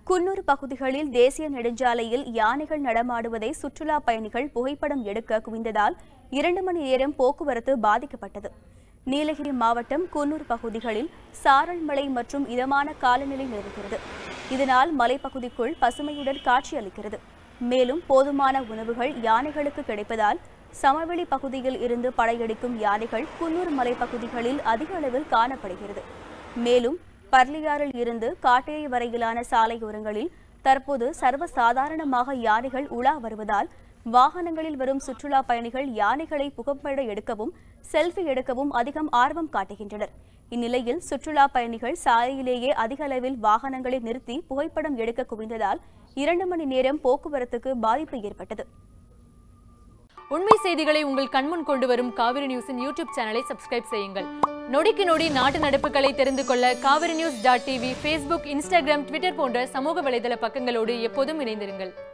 குன்னூர் பகுதிகளில் தேசிய நெடுஞ்சாலையில் யானைகள் நடமாடுவதை சுற்றுலா பயணிகள் புகைப்படம் எடுக்க குவிந்ததால் இரண்டு மணி நேரம் போக்குவரத்து பாதிக்கப்பட்டது நீலகிரி மாவட்டம் குன்னூர் பகுதிகளில் சாரல் மழை மற்றும் இதமான காலநிலை நிலவுகிறது இதனால் மலைப்பகுதிக்குள் பசுமையுடன் காட்சியளிக்கிறது மேலும் போதுமான உணவுகள் யானைகளுக்கு கிடைப்பதால் சமவெளி பகுதியில் இருந்து படையெடுக்கும் யானைகள் குன்னூர் மலைப்பகுதிகளில் அதிக அளவில் காணப்படுகிறது மேலும் பர்லியாறில் இருந்து காட்டேரி வரையிலான சாலையோரங்களில் தற்போது சர்வசாதாரணமாக யானைகள் உலா வருவதால் வாகனங்களில் வரும் சுற்றுலா பயணிகள் யானைகளை புகைப்பட எடுக்கவும் செல்ஃபி எடுக்கவும் அதிகம் ஆர்வம் காட்டுகின்றனர் இந்நிலையில் சுற்றுலா பயணிகள் சாலையிலேயே அதிக அளவில் வாகனங்களை நிறுத்தி புகைப்படம் எடுக்க குவிந்ததால் இரண்டு மணி நேரம் போக்குவரத்துக்கு பாதிப்பு ஏற்பட்டது உண்மை செய்திகளை உங்கள் கண்முன் கொண்டு வரும் காவிரி நியூஸின் யூடியூப் சேனலை சப்ஸ்கிரைப் செய்யுங்கள் நொடிக்கு நொடி நாட்டு நடப்புகளை தெரிந்து கொள்ள Kaveri news dot TV Facebook Instagram Twitter போன்ற சமூக வலைதள பக்கங்களோடு எப்போதும் இணைந்திருங்கள்